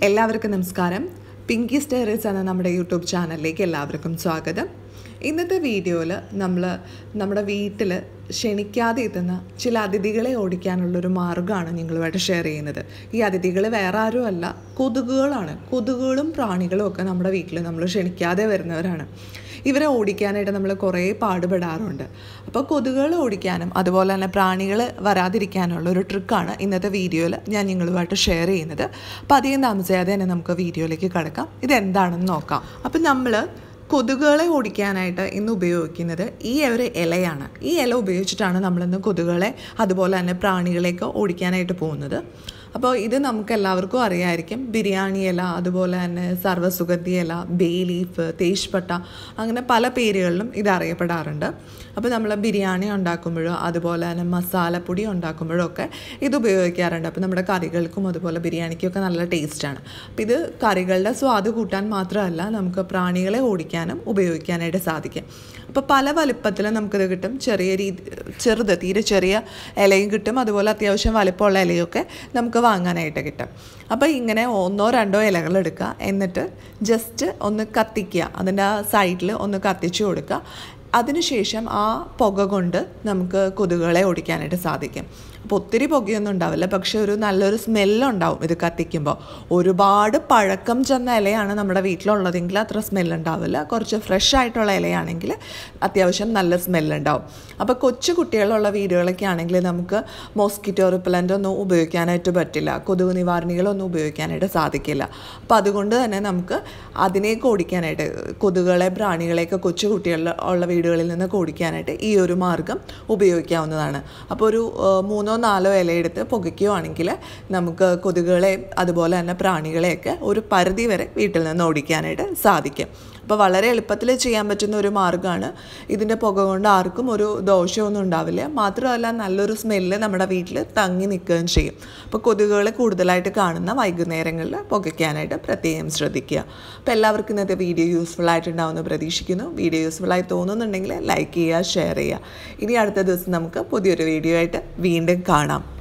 എല്ലാവർക്കും നമസ്കാരം പിങ്കി സ്റ്റേറേഴ്സ് എന്ന നമ്മുടെ യൂട്യൂബ് ചാനലിലേക്ക് എല്ലാവർക്കും സ്വാഗതം ഇന്നത്തെ വീഡിയോയിൽ നമ്മൾ നമ്മുടെ വീട്ടിൽ ക്ഷണിക്കാതെ എത്തുന്ന ചില അതിഥികളെ ഓടിക്കാനുള്ളൊരു മാർഗ്ഗമാണ് നിങ്ങളുമായിട്ട് ഷെയർ ചെയ്യുന്നത് ഈ അതിഥികൾ വേറെ ആരും അല്ല കൊതുകുകളാണ് കൊതുകുകളും പ്രാണികളും ഒക്കെ നമ്മുടെ വീട്ടിൽ നമ്മൾ ക്ഷണിക്കാതെ വരുന്നവരാണ് ഇവരെ ഓടിക്കാനായിട്ട് നമ്മൾ കുറേ പാടുപെടാറുണ്ട് അപ്പോൾ കൊതുകുകൾ ഓടിക്കാനും അതുപോലെ തന്നെ പ്രാണികൾ വരാതിരിക്കാനുള്ള ഒരു ട്രിക്കാണ് ഇന്നത്തെ വീഡിയോയിൽ ഞാൻ നിങ്ങളുമായിട്ട് ഷെയർ ചെയ്യുന്നത് അപ്പോൾ അധികം താമസിയാതെ തന്നെ നമുക്ക് വീഡിയോയിലേക്ക് കിടക്കാം ഇതെന്താണെന്ന് നോക്കാം അപ്പം നമ്മൾ കൊതുകുകളെ ഓടിക്കാനായിട്ട് ഇന്ന് ഉപയോഗിക്കുന്നത് ഈ ഒരു ഇലയാണ് ഈ ഇല ഉപയോഗിച്ചിട്ടാണ് നമ്മളിന്ന് കൊതുകുകളെ അതുപോലെ തന്നെ പ്രാണികളെയൊക്കെ ഓടിക്കാനായിട്ട് പോകുന്നത് അപ്പോൾ ഇത് നമുക്ക് എല്ലാവർക്കും അറിയാമായിരിക്കും ബിരിയാണി ഇല അതുപോലെ തന്നെ സർവ്വസുഗന്ധി ഇല ബേ ലീഫ് തേഷ്പട്ട അങ്ങനെ പല പേരുകളിലും ഇത് അറിയപ്പെടാറുണ്ട് അപ്പോൾ നമ്മൾ ബിരിയാണി ഉണ്ടാക്കുമ്പോഴോ അതുപോലെ തന്നെ മസാലപ്പൊടി ഉണ്ടാക്കുമ്പോഴോ ഒക്കെ ഇത് ഉപയോഗിക്കാറുണ്ട് അപ്പോൾ നമ്മുടെ കറികൾക്കും അതുപോലെ ബിരിയാണിക്കൊക്കെ നല്ല ടേസ്റ്റാണ് അപ്പോൾ ഇത് കറികളുടെ സ്വാദ് കൂട്ടാൻ മാത്രമല്ല നമുക്ക് പ്രാണികളെ ഓടിക്കാനും ഉപയോഗിക്കാനായിട്ട് സാധിക്കും അപ്പോൾ പല വലുപ്പത്തിൽ നമുക്കിത് കിട്ടും ചെറിയ രീതി ചെറുത് തീരെ ചെറിയ ഇലയും കിട്ടും അതുപോലെ അത്യാവശ്യം വലുപ്പമുള്ള ഇലയൊക്കെ നമുക്ക് വാങ്ങാനായിട്ട് കിട്ടും അപ്പോൾ ഇങ്ങനെ ഒന്നോ രണ്ടോ ഇലകൾ എടുക്കുക എന്നിട്ട് ജസ്റ്റ് ഒന്ന് കത്തിക്കുക അതിൻ്റെ ആ സൈഡിൽ ഒന്ന് കത്തിച്ചു കൊടുക്കുക അതിനുശേഷം ആ പുക കൊണ്ട് നമുക്ക് കൊതുകുകളെ ഓടിക്കാനായിട്ട് സാധിക്കും അപ്പോൾ ഒത്തിരി പുകയൊന്നും ഉണ്ടാവില്ല പക്ഷെ ഒരു നല്ലൊരു സ്മെല്ലുണ്ടാവും ഇത് കത്തിക്കുമ്പോൾ ഒരുപാട് പഴക്കം ചെന്ന ഇലയാണ് നമ്മുടെ വീട്ടിലുള്ളതെങ്കിൽ അത്ര സ്മെല്ലുണ്ടാവില്ല കുറച്ച് ഫ്രഷ് ആയിട്ടുള്ള ഇലയാണെങ്കിൽ അത്യാവശ്യം നല്ല സ്മെല്ലുണ്ടാവും അപ്പോൾ കൊച്ചു കുട്ടികളുള്ള വീടുകളൊക്കെ ആണെങ്കിൽ നമുക്ക് മോസ്കിറ്റോ റിപ്പലൻ്റ് ഒന്നും ഉപയോഗിക്കാനായിട്ട് പറ്റില്ല കൊതുക് നിവാരണികളൊന്നും ഉപയോഗിക്കാനായിട്ട് സാധിക്കില്ല അപ്പോൾ അതുകൊണ്ട് തന്നെ നമുക്ക് അതിനെയൊക്കെ ഓടിക്കാനായിട്ട് കൊതുകുകളെ പ്രാണികളെയൊക്കെ കൊച്ചു കുട്ടികളുടെ ഉള്ള വീടുകളിൽ നിന്ന് ഓടിക്കാനായിട്ട് ഈ ഒരു മാർഗം ഉപയോഗിക്കാവുന്നതാണ് അപ്പോൾ ഒരു മൂന്നോ നാലോ ഇലയെടുത്ത് പുകയ്ക്കുകയാണെങ്കിൽ നമുക്ക് കൊതുകുകളെ അതുപോലെ തന്നെ പ്രാണികളെയൊക്കെ ഒരു പരിധി വരെ വീട്ടിൽ നിന്ന് ഓടിക്കാനായിട്ട് സാധിക്കും അപ്പോൾ വളരെ എളുപ്പത്തിൽ ചെയ്യാൻ പറ്റുന്ന ഒരു മാർഗ്ഗമാണ് ഇതിൻ്റെ പുക കൊണ്ട് ആർക്കും ഒരു ദോഷമൊന്നും ഉണ്ടാവില്ല മാത്രമല്ല നല്ലൊരു സ്മെല്ല് നമ്മുടെ വീട്ടിൽ തങ്ങി നിൽക്കുകയും ചെയ്യും അപ്പോൾ കൊതുകുകൾ കൂടുതലായിട്ട് കാണുന്ന വൈകുന്നേരങ്ങളിൽ പുകയ്ക്കാനായിട്ട് പ്രത്യേകം ശ്രദ്ധിക്കുക അപ്പോൾ എല്ലാവർക്കും ഇന്നത്തെ വീഡിയോ യൂസ്ഫുൾ ആയിട്ടുണ്ടാവുമെന്ന് പ്രതീക്ഷിക്കുന്നു വീഡിയോ യൂസ്ഫുള്ളായി തോന്നുന്നുണ്ടെങ്കിൽ ലൈക്ക് ചെയ്യുക ഷെയർ ചെയ്യുക ഇനി അടുത്ത ദിവസം നമുക്ക് പുതിയൊരു വീഡിയോ ആയിട്ട് വീണ്ടും കാണാം